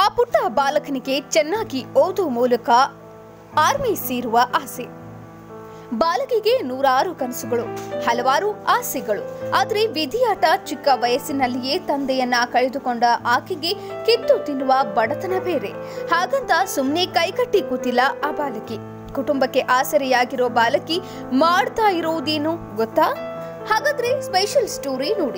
ಆ ಪುಟ್ಟ ಬಾಲಕನಿಗೆ ಚೆನ್ನಾಗಿ ಓದುವ ಮೂಲಕ ಆರ್ಮಿ ಸೇರುವ ಆಸೆ ಬಾಲಕಿಗೆ ನೂರಾರು ಕನಸುಗಳು ಹಲವಾರು ಆಸೆಗಳು ಆದರೆ ವಿಧಿಯಾಟ ಚಿಕ್ಕ ವಯಸ್ಸಿನಲ್ಲಿಯೇ ತಂದೆಯನ್ನ ಕಳೆದುಕೊಂಡ ಆಕೆಗೆ ಕಿತ್ತು ತಿನ್ನುವ ಬಡತನ ಬೇರೆ ಹಾಗಂತ ಸುಮ್ಮನೆ ಕೈಕಟ್ಟಿ ಕೂತಿಲ್ಲ ಆ ಬಾಲಕಿ ಕುಟುಂಬಕ್ಕೆ ಆಸರೆಯಾಗಿರೋ ಬಾಲಕಿ ಮಾಡ್ತಾ ಇರೋದೇನು ಗೊತ್ತಾ ಹಾಗಾದ್ರೆ ಸ್ಪೆಷಲ್ ಸ್ಟೋರಿ ನೋಡಿ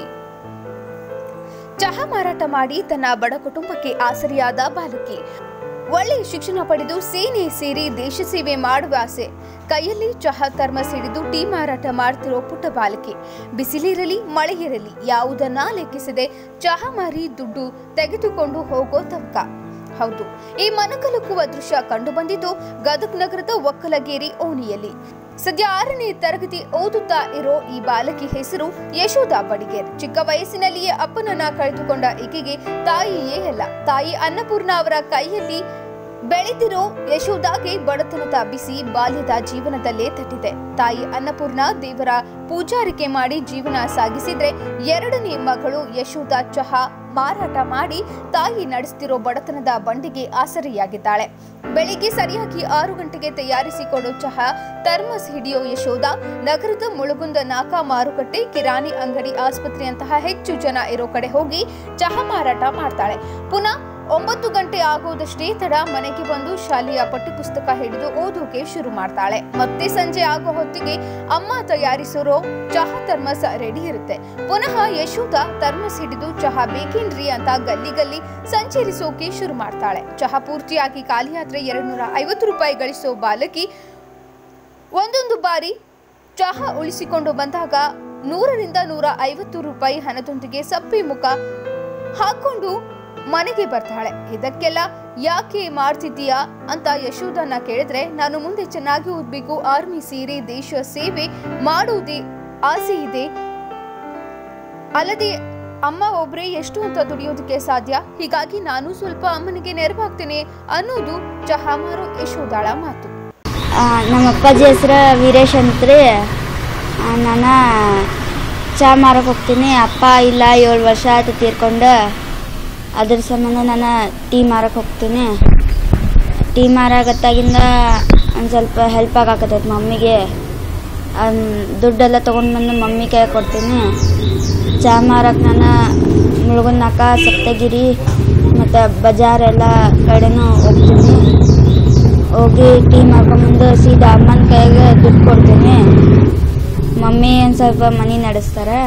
ಚಹಾ ಮಾರಾಟ ಮಾಡಿ ತನ್ನ ಬಡ ಕುಟುಂಬಕ್ಕೆ ಆಸರಿಯಾದ ಬಾಲಕಿ ಒಳ್ಳೆ ಶಿಕ್ಷಣ ಪಡೆದು ಸೇನೆ ಸೇರಿ ದೇಶ ಸೇವೆ ಮಾಡುವ ಆಸೆ ಕೈಯಲ್ಲಿ ಚಹಾ ಥರ್ಮಸ್ ಹಿಡಿದು ಟೀ ಮಾರಾಟ ಮಾಡ್ತಿರೋ ಪುಟ್ಟ ಬಾಲಕಿ ಬಿಸಿಲಿರಲಿ ಮಳೆ ಇರಲಿ ಯಾವುದನ್ನ ಲೆಕ್ಕಿಸದೆ ಚಹಾ ಮಾರಿ ದುಡ್ಡು ತೆಗೆದುಕೊಂಡು ಹೋಗೋ ತವಕ ಹೌದು ಈ ಮನಕಲುಕುವ ದೃಶ್ಯ ಕಂಡು ಬಂದಿದ್ದು ಗದಗ್ ನಗರದ ಒಕ್ಕಲಗೇರಿ ಓಣಿಯಲ್ಲಿ ಸದ್ಯ ಆರನೇ ತರಗತಿ ಓದುತ್ತಾ ಇರೋ ಈ ಬಾಲಕಿ ಹೆಸರು ಯಶೋಧ ಬಡಿಗೇರ್ ಚಿಕ್ಕ ವಯಸ್ಸಿನಲ್ಲಿಯೇ ಅಪ್ಪನನ್ನ ಕಳೆದುಕೊಂಡ ಈಕೆಗೆ ತಾಯಿಯೇ ಅಲ್ಲ ತಾಯಿ ಅನ್ನಪೂರ್ಣ ಅವರ ಕೈಯಲ್ಲಿ ಬೆಳೆದಿರೋ ಯಶೋದಾಗೆ ಬಡತನದ ಬಿಸಿ ಬಾಲ್ಯದ ಜೀವನದಲ್ಲೇ ತಟ್ಟಿದೆ ತಾಯಿ ಅನ್ನಪೂರ್ಣ ದೇವರ ಪೂಜಾರಿಕೆ ಮಾಡಿ ಜೀವನ ಸಾಗಿಸಿದ್ರೆ ಎರಡನೇ ಮಗಳು ಯಶೋಧ ಚಹಾ ಮಾರಾಟ ಮಾಡಿ ತಾಯಿ ನಡೆಸ್ತಿರೋ ಬಡತನದ ಬಂಡಿಗೆ ಆಸರೆಯಾಗಿದ್ದಾಳೆ ಬೆಳಿಗ್ಗೆ ಸರಿಯಾಗಿ ಆರು ಗಂಟೆಗೆ ತಯಾರಿಸಿಕೊಡೋ ಚಹಾ ಥರ್ಮಸ್ ಹಿಡಿಯೋ ಯಶೋಧ ನಗರದ ಮುಳುಗುಂದ ನಾಕ ಮಾರುಕಟ್ಟೆ ಕಿರಾಣಿ ಅಂಗಡಿ ಆಸ್ಪತ್ರೆಯಂತಹ ಹೆಚ್ಚು ಜನ ಇರೋ ಕಡೆ ಹೋಗಿ ಚಹಾ ಮಾರಾಟ ಮಾಡ್ತಾಳೆ ಪುನಃ ಒಂಬತ್ತು ಗಂಟೆ ಆಗೋದಷ್ಟೇ ತಡ ಮನೆಗೆ ಬಂದು ಶಾಲೆಯ ಪಠ್ಯಪುಸ್ತಕ ಹಿಡಿದು ಓದೋಕೆ ಶುರು ಮಾಡ್ತಾಳೆ ಮತ್ತೆ ಸಂಜೆ ಆಗೋ ಹೊತ್ತಿಗೆ ಅಮ್ಮ ತಯಾರಿಸಿರೋ ಚಹಾ ಥರ್ಮಸ್ ರೆಡಿ ಇರುತ್ತೆ ಪುನಃ ಯಶೋಧ ಥರ್ಮಸ್ ಹಿಡಿದು ಚಹಾ ಬೇಕೇನ್ರಿ ಅಂತ ಗಲ್ಲಿ ಗಲ್ಲಿ ಸಂಚರಿಸೋಕೆ ಶುರು ಮಾಡ್ತಾಳೆ ಚಹಾ ಪೂರ್ತಿಯಾಗಿ ಖಾಲಿಯಾದ್ರೆ ಎರಡ್ನೂರ ಐವತ್ತು ರೂಪಾಯಿ ಗಳಿಸೋ ಬಾಲಕಿ ಒಂದೊಂದು ಬಾರಿ ಚಹಾ ಉಳಿಸಿಕೊಂಡು ಬಂದಾಗ ನೂರರಿಂದ ನೂರ ಐವತ್ತು ರೂಪಾಯಿ ಹಣದೊಂದಿಗೆ ಸಪ್ಪೆ ಮುಖ ಹಾಕೊಂಡು ಮನೆಗೆ ಬರ್ತಾಳೆ ಇದಕ್ಕೆಲ್ಲ ಯಾಕೆ ಮಾಡ್ತಿದ್ದೀಯಾ ಅಂತ ಯಶೋಧನ ಕೇಳಿದ್ರೆ ನಾನು ಮುಂದೆ ಚೆನ್ನಾಗಿ ಓದ್ಬೇಕು ಆರ್ಮಿ ಸೇರಿ ದೇಶ ಸೇವೆ ಮಾಡುವುದೇ ಆಸೆ ಇದೆ ಅಲ್ಲದೆ ಅಮ್ಮ ಒಬ್ರೇ ಎಷ್ಟು ಅಂತ ದುಡಿಯೋದಕ್ಕೆ ಸಾಧ್ಯ ಹೀಗಾಗಿ ನಾನು ಸ್ವಲ್ಪ ಅಮ್ಮನಿಗೆ ನೆರವಾಗ್ತೇನೆ ಅನ್ನೋದು ಚಹಾ ಮಾರೋ ಯಶೋದಾಳ ಮಾತು ಆ, ನಮ್ಮ ಅಪ್ಪಾಜಿ ಹೆಸ್ರು ವೀರೇಶ್ ಅಂತ್ರಿ ಆ, ನಾನು ಚಹಾ ಮಾರಕ್ಕೆ ಹೋಗ್ತೀನಿ ಅಪ್ಪ ಇಲ್ಲ ಏಳು ವರ್ಷ ಆಯ್ತು ತೀರ್ಕೊಂಡು ಅದ್ರ ಸಂಬಂಧ ನಾನು ಟೀ ಮಾರಕ್ಕೆ ಹೋಗ್ತೀನಿ ಟೀ ಮಾರಾಗತ್ತಾಗಿಂದ ಒಂದು ಸ್ವಲ್ಪ ಹೆಲ್ಪ್ ಆಗಾಕತ್ತೈತೆ ಮಮ್ಮಿಗೆ ಅನ್ ದುಡ್ಡೆಲ್ಲ ತೊಗೊಂಡು ಬಂದು ಮಮ್ಮಿ ಕೈ ಕೊಡ್ತೀನಿ ಚಹಾ ಮಾರಕ್ಕೆ ನಾನು ಮುಳುಗುನ್ನಾಕ ಸಪ್ತಗಿರಿ ಮತ್ತು ಬಜಾರ್ ಎಲ್ಲ ಕಡೆನೂ ಹೋಗ್ತೀನಿ ಹೋಗಿ ಟೀ ಮಾಡ್ಕೊಂಬಂದು ಸೀದಾ ಅಮ್ಮನ ಕೈಗೆ ದುಡ್ಡು ಕೊಡ್ತೀನಿ ಮಮ್ಮಿ ಒಂದು ಸ್ವಲ್ಪ ಮನೆ ನಡೆಸ್ತಾರೆ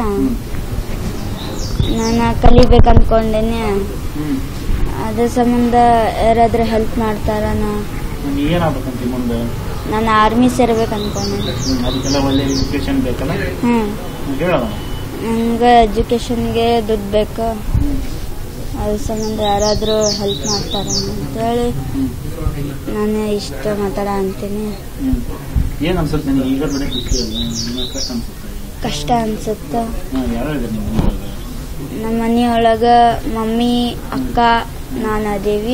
ನಾನು ಕಲಿಬೇಕು ಅಂದ್ಕೊಂಡೇನೆ ಅದ್ರ ಸಂಬಂಧ ಯಾರಾದ್ರೂ ಹೆಲ್ಪ್ ಮಾಡ್ತಾರ ನೀ ಏನಾಗ್ಬೇಕಂತ ಮುಂದೆ ನಾನು ಆರ್ಮಿ ಸೇರ್ಬೇಕು ಅನ್ಕೊಂಡೆ ಹ್ಮ್, ಅದಕ್ಕೆಲ್ಲ ಒಳ್ಳೆ ಎಜುಕೇಶನ್ ಬೇಕಲ್ಲ ಹ್ಞೂ ಹೇಳೋಣ ನನಗೆ ಎಜುಕೇಷನ್ಗೆ ದುಡ್ಡು ಬೇಕು ಅದ್ರ ಸಂಬಂಧ ಯಾರಾದರೂ ಹೆಲ್ಪ್ ಮಾಡ್ತಾರ ಅಂತೇಳಿ ನಾನು ಇಷ್ಟ ಮಾತಾಡ ಅಂತೀನಿ ಹ್ಮ್ ಏನ್ ಅನ್ಸುತ್ತೆ ನಿನಗೆ ಈಗ ಬೆಳೆ ಖುಷಿ ಅಲ್ಲ ನಿನ್ನ ಕಷ್ಟ ಅನ್ಸುತ್ತೆ ಕಷ್ಟ ಅನ್ಸುತ್ತೆ ಹಾ, ಯಾರು ಇದ್ದಾರೆ ನಿಮ್ಮ ಮನೆಯೊಳಗೆ? ನಮ್ಮ ಮನೆಯೊಳಗೆ ಮಮ್ಮಿ ಅಕ್ಕ ನಾನು ಅದೇವಿ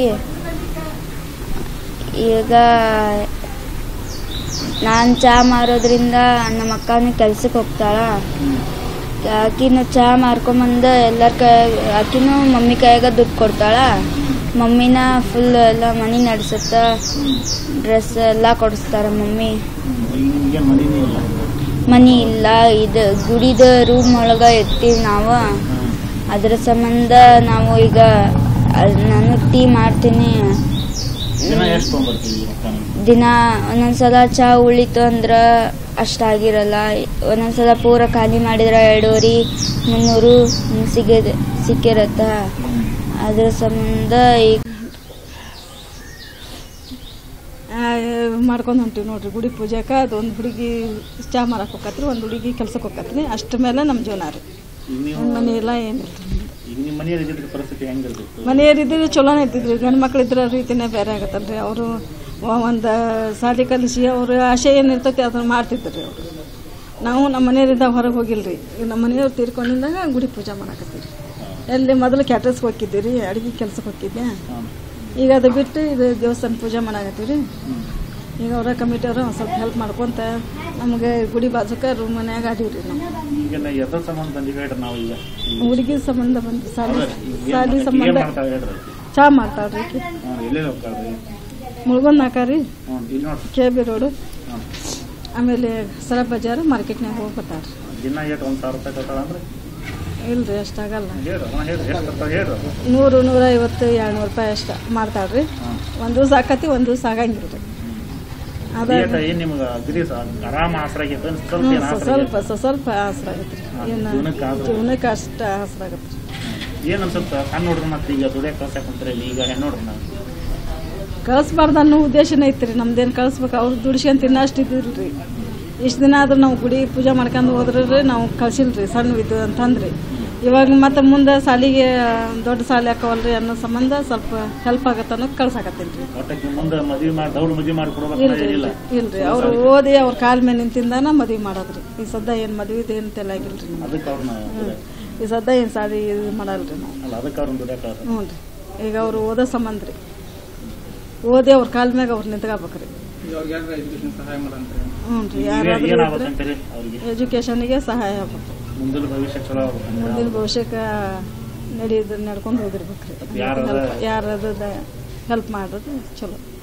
ಈಗ ನಾನು ಚಹಾ ಮಾರೋದ್ರಿಂದ ನಮ್ಮ ಅಕ್ಕನೂ ಕೆಲ್ಸಕ್ಕೆ ಹೋಗ್ತಾಳ ಹ್ಮ್. ಆಕಿನೂ ಚಹಾ ಮಾರ್ಕೊಂಬಂದು ಎಲ್ಲರ ಕೈ ಆಕಿನೂ ಮಮ್ಮಿ ಕೈಯಾಗ ದುಡ್ಡು ಕೊಡ್ತಾಳ ಮಮ್ಮಿನ ಫುಲ್ ಎಲ್ಲ ಮನೆ ನಡೆಸುತ್ತ ಡ್ರೆಸ್ ಎಲ್ಲ ಕೊಡಿಸ್ತಾರ ಮಮ್ಮಿ ಹ್ಮ್. ಈಗ ನಿಮ್ಗೆ ಮನೇನೇ ಇಲ್ಲ ಮನಿ ಇಲ್ಲ ಇದು ಗುಡಿದ ರೂಮ್ ಒಳಗೆ ಇರ್ತೀವಿ ನಾವು ಹ್ಮ್. ಅದ್ರ ಸಂಬಂಧ ನಾವು ಈಗ ಅದ್ ನಾನು ಟೀ ಮಾಡ್ತೀನಿ ದಿನ ಎಷ್ಟು ತೊಗೊಂಡ್ಬರ್ತೀವಿ ರೊಕ್ಕನ ದಿನ ಒಂದೊಂದ್ಸಲ ಚಹಾ ಉಳಿತು ಅಂದ್ರೆ ಅಷ್ಟಾಗಿರಲ್ಲ ಒಂದೊಂದ್ಸಲ ಪೂರ ಖಾಲಿ ಮಾಡಿದ್ರೆ ಎರಡೂವರೆ ಮುನ್ನೂರು ಹಿಂಗ್ ಸಿಗದ್ ಸಿಕ್ಕಿರತ್ತ ಹ್ಮ್. ಅದ್ರ ಸಂಬಂಧ ಈಗ ಮಾಡ್ಕೊಂಡು ಹೊಂಟಿವಿ ನೋಡ್ರಿ ಗುಡಿ ಪೂಜಾಕ ಅದೊಂದು ಹುಡುಗಿ ಚಾ ಮಾರಕ್ಕೆ ಹೋಗತ್ರಿ ಒಂದು ಹುಡುಗಿ ಕೆಲ್ಸಕ್ಕೆ ಹೋಗತ್ರಿ ಅಷ್ಟ್ರ ಮೇಲೆ ನಮ್ಮ ಜೀವನ ರೀ ಈಗ ನೀವು ನಮ್ಮ ಮನೆ ಎಲ್ಲ ಏನಿಲ್ಲ ರೀ ಈಗ ನಿಮ್ಮ ಮನೆಯಲ್ಲಿ ಇದ್ದಿದ್ದ ಪರಿಸ್ಥಿತಿ ಹೆಂಗಿರ್ತಿತ್ತು ಮನೆಯವ್ರಿದ್ರೆ ಚಲೋನೇ ಇರ್ತಿದ್ರಿ ಗಂಡು ಮಕ್ಳು ಇದ್ರ ರೀತಿನೇ ಬೇರೆ ಆಗತ್ತಲ್ರಿ ಅವರು ಒಂದು ಸಾಲಿ ಕಲಿಸಿ ಅವ್ರ ಆಶೆ ಏನಿರ್ತೈತಿ ಅದನ್ನ ಮಾಡ್ತಿದ್ರಿ ಅವರು ನಾವು ನಮ್ಮ ಮನೆಯವರಿಂದ ಹೊರಗೆ ಹೋಗಿಲ್ರಿ ಈಗ ನಮ್ಮ ಮನೆಯವ್ರು ತೀರ್ಕೊಂಡಿದ್ದಾಗ ಗುಡಿ ಪೂಜೆ ಮಾಡಕತ್ತೀರಿ ಎಲ್ಲಿ ಮೊದಲು ಕ್ಯಾಟ್ರಸ್ಗೆ ಹೋಗಿದ್ದೀವಿ ರೀ ಅಡುಗೆ ಕೆಲ್ಸಕ್ಕೆ ಹೋಗಿದ್ದೆ ಈಗ ಅದು ಬಿಟ್ಟು ಇದು ದೇವಸ್ಥಾನ ಪೂಜೆ ಮಾಡಾಕತ್ತೀವಿ ರೀ ಈಗ ಅವರ ಕಮಿಟಿಯವರು ಒಂದು ಸ್ವಲ್ಪ ಹೆಲ್ಪ್ ಮಾಡ್ಕೊಂತ ನಮಗೆ ಗುಡಿ ಬಾಜುಕ ರೂಮ್ ಮನ್ಯಾಗ ಆಡೀವ್ರಿ ನಾವು ಈಗ ನಾ ಎದ್ರ ಸಂಬಂಧ ಬಂದಿವಿ ಹೇಳ್ರಿ ನಾವು ಈಗ ಹುಡುಗಿ ಸಂಬಂಧ ಬಂದು ಸಾಲಿ ಅದೇ, ಈಗ ಏನ್ ಸಾಲಿ ಮಾಡ್ತಾ- ಏನ್ ಸಂಬಂಧ ಮಾಡ್ತಾ ಹೇಳ್ರಿ ಚಾ ಮಾಡ್ತಾಳ್ರಿ ಈಕಿ ಹ್ಞೂ ಎಲ್ಲೆಲ್ಲಿ ಹೋಗ್ತಾಳ್ರಿ ಮುಳ್ಗೊಂದ್ ಹಾಕಾರಿ ಹ್ಞೂ ಇಲ್ಲಿ ನೋಡ್ರಿ ಕೆ ಬಿ ರೋಡು ಹ್ಞೂ ಆಮೇಲೆ ಸರ ಬಜಾರ್ ಮಾರ್ಕೆಟ್ನಾಗ ಹೋಗಿ ಬರ್ತಾಳ್ರಿ ದಿನ ಎಷ್ಟು ಒಂದು ಸಾವಿರ ರೂಪಾಯಿ ಕೊಡ್ತಾಳ ಅಂದ್ರೆ ಇಲ್ರಿ ಅಷ್ಟಾಗಲ್ಲ ಹೇಳ್ರಿ ಹ್ಞೂ ಹೇಳ್ರಿ ಎಷ್ಟು ಕೊಡ್ತಾಳೆ ಹೇಳ್ರಿ ನೂರು ನೂರೈವತ್ತು ಎರಡು ನೂರು ರೂಪಾಯಿ ಅಷ್ಟ ಮಾಡ್ತಾಳ್ರಿ ಹ್ಞೂ ಒಂದು ದಿವಸ ಆಕತಿ ಒಂದು ದಿವಸ ಆಗಂಗಿಲ್ಲ ರೀ ಅದ ಏಟ ಏನು ನಿಮ್ಗೆ ಅಗ್ರಿ ಆರಾಮ ಆಸರ ಆಗೈತೆ ಸ್ವಲ್ಪ ಹ್ಞೂ ಏನು ಆಸರ ಸ್ವಲ್ಪ ಸ- ಸ್ವಲ್ಪ ಆಸರ ಆಗತ್ತೆ ರೀ ಏನು ಜೀವನಕ್ಕೆ ಆಸರ. ಜೀವನಕ್ಕೆ ಅಷ್ಟ ಆಸರ ಆಗತ್ತೆ ರೀ ಏನು ಅನ್ಸುತ್ತೆ ಸಣ್ಣ ನೋಡ್ರಿ ಮತ್ತೆ ಈಗ ದುಡಿಯಕ್ಕೆ ಕಳ್ಸಕ್ಕೆ ಕುಂತ್ರೆ ಇಲ್ಲಿ ಈಗ ಹೆಣ್ಣು ನೋಡ್ರಿ ನಾವು ಕಳಿಸ್ಬಾರ್ದು ಅನ್ನೋ ಉದ್ದೇಶನೇ ಐತ್ರಿ ನಮ್ದೇನು ಕಳಿಸ್ಬೇಕು ಅವ್ರು ದುಡಿಸ್ಕೊಂಡ್ ತಿನ್ನಷ್ಟು ಇದ್ದಿಲ್ರಿ ಇಷ್ಟು ದಿನ ಆದ್ರೂ ನಾವು ಗುಡಿ ಪೂಜೆ ಮಾಡ್ಕೊಂಡು ಹೋದ್ರೆ ನಾವು ಕಳ್ಸಿಲ್ರಿ ಸಣ್ಣ ಇದ್ದು ಅಂತಂದ್ರಿ ಇವಾಗ ಮತ್ತೆ ಮುಂದೆ ಸಾಲಿಗೆ ದೊಡ್ಡ ಸಾಲಿ ಹಾಕವಲ್ರಿ ಅನ್ನೋ ಸಂಬಂಧ ಸ್ವಲ್ಪ ಹೆಲ್ಪ್ ಆಗತ್ತೆ ಅನ್ನೋ ಕಳ್ಸಾಕತ್ತೀನಿ ರೀ ಒಟ್ಟಕ್ಕೆ ಮುಂದೆ ಮದುವೆ ಮಾಡಿ ದೌಡ್ ಮದುವೆ ಮಾಡಿ ಕೊಡ್ಬೇಕು ಇಲ್ರಿ ಇಲ್ಲ ಇಲ್ರಿ ಅವ್ರು ಓದಿ ಅವ್ರ ಕಾಲ್ ಮೇಲೆ ನಿಂತಿಂದಾನ ಮದ್ವಿ ಮಾಡೋದ್ರಿ ಈ ಸದ್ದ ಏನು ಮದ್ವಿದ ಏನು ತೆಲಾಗಿಲ್ರಿ ನಮ್ಗೆ. ಅದಕ್ಕೆ ಅವ್ರನ್ನ ಈ ಸದ್ದ ಏನು ಸಾಲಿ ಇದು ಮಾಡಲ್ರಿ ನಾವು ಅಲ್ಲ ಅದಕ್ಕೆ ಅವ್ರನ್ನ ದುಡಿಯಕ್ಕೆ ಹ್ಞೂ ರೀ ಈಗ ಅವ್ರು ಓದೋ ಸಂಬಂಧ ರೀ ಓದಿ ಅವ್ರ ಕಾಲ್ ಮ್ಯಾಗ ಅವ್ರು ನಿಂತ್ಕೋಬೇಕ್ರಿ ಹ್ಞೂ ರೀ ಯಾರಾದ್ರೂ ಏನಾಗ್ಬೇಕಂತೀರಿ ಅವ್ರಿಗೆ ಎಜುಕೇಶನ್ಗೆ ಸಹಾಯ ಆಗ್ಬೇಕು ಮುಂದಿನ ಭವಿಷ್ಯ ಚಲೋ ಆಗ್ಬೇಕಂತ ಮುಂದಿನ ಭವಿಷ್ಯಕ್ಕೆ ನಡೆಯೋದು ನಡ್ಕೊಂಡು ಹೋಗಿರ್ಬೇಕ್ರಿ ಯಾರಾದ- ಯಾರದ ಹೆಲ್ಪ್ ಮಾಡೋದು ಚಲೋ